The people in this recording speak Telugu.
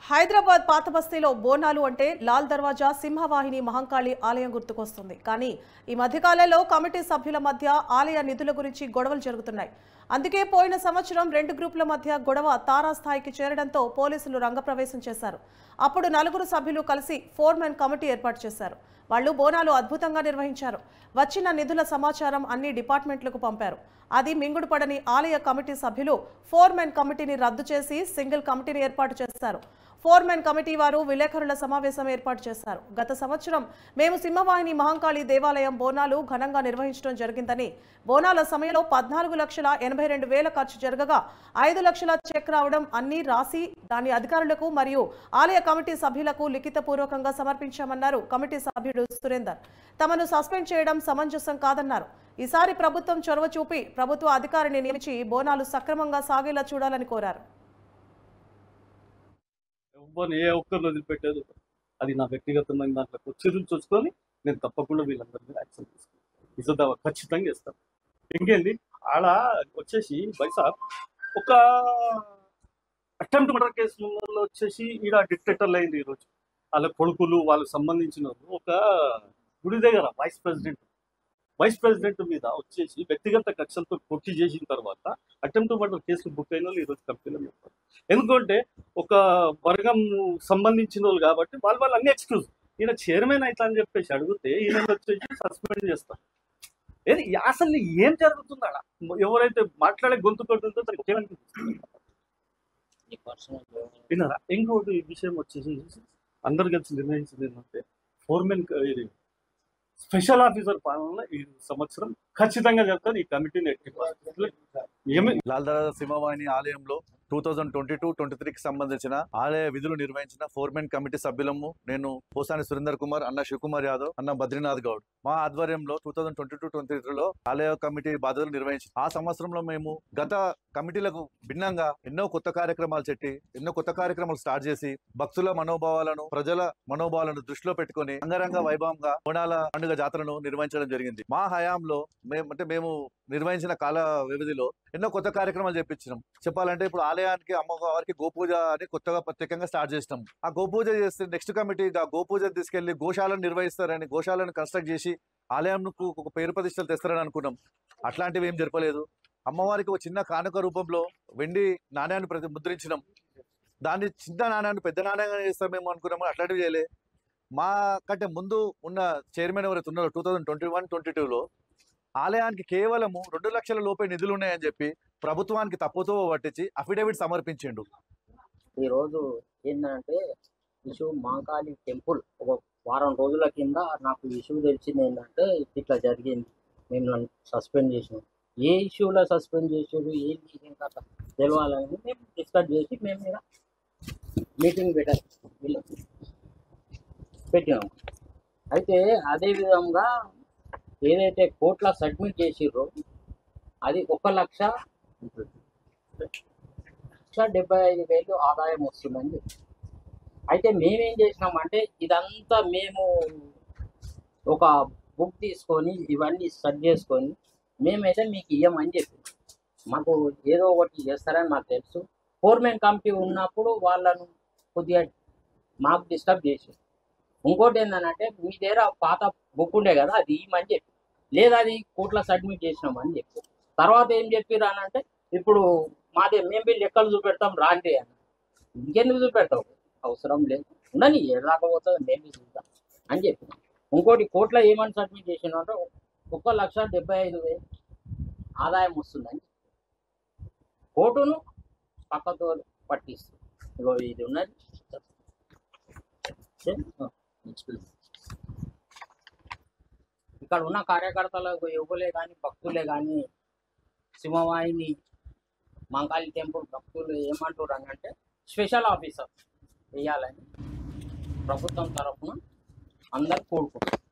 హైదరాబాద్ పాత బస్తీలో బోనాలు అంటే లాల్ దర్వాజా సింహవాహిని మహంకాళి ఆలయం గుర్తుకొస్తుంది కానీ ఈ మధ్యకాలంలో కమిటీ సభ్యుల మధ్య ఆలయ నిధుల గురించి గొడవలు జరుగుతున్నాయి అందుకే పోయిన సంవత్సరం రెండు గ్రూపుల మధ్య గొడవ తారాస్థాయికి చేరడంతో పోలీసులు రంగప్రవేశం చేశారు అప్పుడు నలుగురు సభ్యులు కలిసి ఫోర్మెన్ కమిటీ ఏర్పాటు చేశారు వాళ్ళు బోనాలు అద్భుతంగా నిర్వహించారు వచ్చిన నిధుల సమాచారం అన్ని డిపార్ట్మెంట్లకు పంపారు అది మింగుడుపడని ఆలయ కమిటీ సభ్యులు ఫోర్మెన్ కమిటీని రద్దు చేసి సింగిల్ కమిటీని ఏర్పాటు చేశారు ఫోర్మెన్ కమిటీ వారు విలేకరుల సమావేశం ఏర్పాటు చేశారు గత సంవత్సరం మేము సింహవాహిని మహంకాళి దేవాలయం బోనాలు ఘనంగా నిర్వహించడం జరిగిందని బోనాల సమయంలో పద్నాలుగు లక్షల ఎనభై రెండు వేల ఖర్చు జరగగా ఐదు లక్షల చెక్ రావడం అన్ని రాసి దాని అధికారులకు మరియు ఆలయ కమిటీ సభ్యులకు లిఖితపూర్వకంగా సమర్పించామన్నారు కమిటీ సభ్యుడు సురేందర్ తమను సస్పెండ్ చేయడం సమంజసం కాదన్నారు ఈసారి ప్రభుత్వం చొరవ చూపి ప్రభుత్వ అధికారిని నియమించి బోనాలు సక్రమంగా సాగేలా చూడాలని కోరారు ఎవ్వరు ఏ ఒక్కరిని వదిలిపెట్టేది ఉండదు. అది నా వ్యక్తిగతమైన దాంట్లో చర్యలు చూసుకొని నేను తప్పకుండా వీళ్ళందరి మీద యాక్షన్ తీసుకుంటాను ఇసదా ఖచ్చితంగా ఇస్తాను ఇంకేంది ఆడ వచ్చేసి బైసా ఒక అటెంప్ట్ మర్డర్ కేసులో వచ్చేసి ఈడ డిక్టేటర్లు అయింది ఈరోజు వాళ్ళ కొడుకులు వాళ్ళకి సంబంధించిన వాళ్ళు ఒక గుడి దగ్గర వైస్ ప్రెసిడెంట్ వైస్ ప్రెసిడెంట్ మీద వచ్చేసి వ్యక్తిగత కక్షలతో కొట్టి చేసిన తర్వాత అటెంప్ట్ మర్డర్ కేసులు బుక్ అయిన వాళ్ళు ఈరోజు కంపెనీలో ఉంటారు ఎందుకంటే ఒక వర్గం సంబంధించిన వాళ్ళు కాబట్టి వాళ్ళు వాళ్ళు అన్ని ఎక్స్క్యూజ్ ఈయన చైర్మన్ అవుతా అని చెప్పేసి అడిగితే ఈయన వచ్చేసి సస్పెండ్ చేస్తారు ఏది అసలు ఏం జరుగుతుంది ఆడ ఎవరైతే మాట్లాడే గొంతు కొట్టుందో తనకి ఏమనిపిస్తుంది? ఈ పర్సనల్ విన్నారా ఇంకోటి విషయం వచ్చేసి అందరు కలిసి నిర్ణయించింది ఏంటంటే ఫోర్మెన్ ఇది స్పెషల్ ఆఫీసర్ పాలన ఈ సంవత్సరం ఖచ్చితంగా చెప్తారు ఈ కమిటీని ఎట్టి పరిస్థితుల్లో ఏమి లాల్ దర్వాజా సింహవాహిని ఆలయంలో two thousand twenty two twenty త్రీకి సంబంధించిన ఆలయ విధులు నిర్వహించిన ఫోర్మెన్ కమిటీ సభ్యులము నేను పోసాని సురేందర్ కుమార్ అన్న శివకుమార్ యాదవ్ అన్న బద్రీనాథ్ గౌడ్ మా ఆధ్వర్యంలో two thousand twenty two twenty త్రీలో ఆలయ కమిటీ బాధ్యతలు నిర్వహించి ఆ సంవత్సరంలో మేము గత కమిటీలకు భిన్నంగా ఎన్నో కొత్త కార్యక్రమాలు చెట్టి ఎన్నో కొత్త కార్యక్రమాలు స్టార్ట్ చేసి భక్తుల మనోభావాలను ప్రజల మనోభావాలను దృష్టిలో పెట్టుకొని అంగరంగ వైభవంగా బోనాల పండుగ జాతరను నిర్వహించడం జరిగింది మా హయాంలో మేము అంటే మేము నిర్వహించిన కాల వ్యవధిలో ఎన్నో కొత్త కార్యక్రమాలు చేపించినాం చెప్పాలంటే ఇప్పుడు ఆలయానికి అమ్మవారికి గోపూజ అని కొత్తగా ప్రత్యేకంగా స్టార్ట్ చేసినాం ఆ గోపూజ చేస్తే నెక్స్ట్ కమిటీ ఆ గోపూజ తీసుకెళ్లి గోశాలను నిర్వహిస్తారని గోశాలను కన్స్ట్రక్ట్ చేసి ఆలయంకు ఒక పేరు ప్రతిష్టలు తెస్తారని అనుకున్నాం అట్లాంటివి ఏం జరపలేదు అమ్మవారికి ఒక చిన్న కానుక రూపంలో వెండి నాణ్యాన్ని ప్రతి ముద్రించినాం దాన్ని చిన్న నాణ్యాన్ని పెద్ద నాణ్యంగా చేస్తామేమో అనుకున్నాము అట్లాంటివి చేయలే మా కంటే ముందు ఉన్న చైర్మన్ ఎవరైతే ఉన్నారో two thousand twenty one twenty టూలో ఆలయానికి కేవలము రెండు లక్షల లోపే నిధులు ఉన్నాయని చెప్పి ప్రభుత్వానికి తప్పుతో పట్టించి అఫిడవిట్ సమర్పించిండు ఈరోజు ఏంటంటే ఇష్యూ మాంకాళి టెంపుల్ ఒక వారం రోజుల కింద నాకు ఇష్యూ తెలిసింది ఏంటంటే ఇట్లా జరిగింది మేము నన్ను సస్పెండ్ చేసినాం ఏ ఇష్యూలో సస్పెండ్ చేసారు ఏంటి ఏం కథ తెలవాలని మేము డిస్కస్ చేసి మేము మీద మీటింగ్ పెట్టాలి వీళ్ళు పెట్టినాం అయితే అదే విధంగా ఏదైతే కోర్టులో సబ్మిట్ చేసిర్రో అది ఒక లక్ష లక్ష డెబ్బై ఐదు వేలు ఆదాయం వస్తుందని చెప్పి. అయితే మేమేం చేసినామంటే ఇదంతా మేము ఒక బుక్ తీసుకొని ఇవన్నీ సెట్ చేసుకొని మేమైతే మీకు ఇవ్వమని చెప్పి మాకు ఏదో ఒకటి చేస్తారని మాకు తెలుసు ఫోర్మెన్ కమిటీ ఉన్నప్పుడు వాళ్ళను కొద్దిగా మాకు డిస్టర్బ్ చేసి ఇంకోటి ఏంటంటే మీ దగ్గర పాత బుక్ ఉండే కదా అది ఇవ్వమని చెప్పి లేదా అది కోర్టులో సబ్మిట్ చేసినామని చెప్పి తర్వాత ఏం చెప్పిర్రు అని అంటే ఇప్పుడు మాది మేము వీళ్ళు లెక్కలు చూపెడతాం రాండి అని ఇంకెందుకు చూపెడతావు అవసరం లేదు ఉండని ఎలాగపోతుంది మేము చూద్దాం అని చెప్పి ఇంకోటి కోర్టులో ఏమని సబ్మిట్ చేసినారంటే ఒక లక్ష డెబ్బై ఐదు వేలు ఆదాయం వస్తుందని కోర్టును పక్కతో పట్టిస్తుంది ఇగో ఇది ఉన్నది ఇక్కడ ఉన్న కార్యకర్తలకు యువకులే కానీ భక్తులే కానీ సింహవాహిని మంకాళి టెంపుల్ భక్తులు ఏమంటారు అని అంటే స్పెషల్ ఆఫీసర్ వేయాలని ప్రభుత్వం తరఫున అందరు కోరుకుంటారు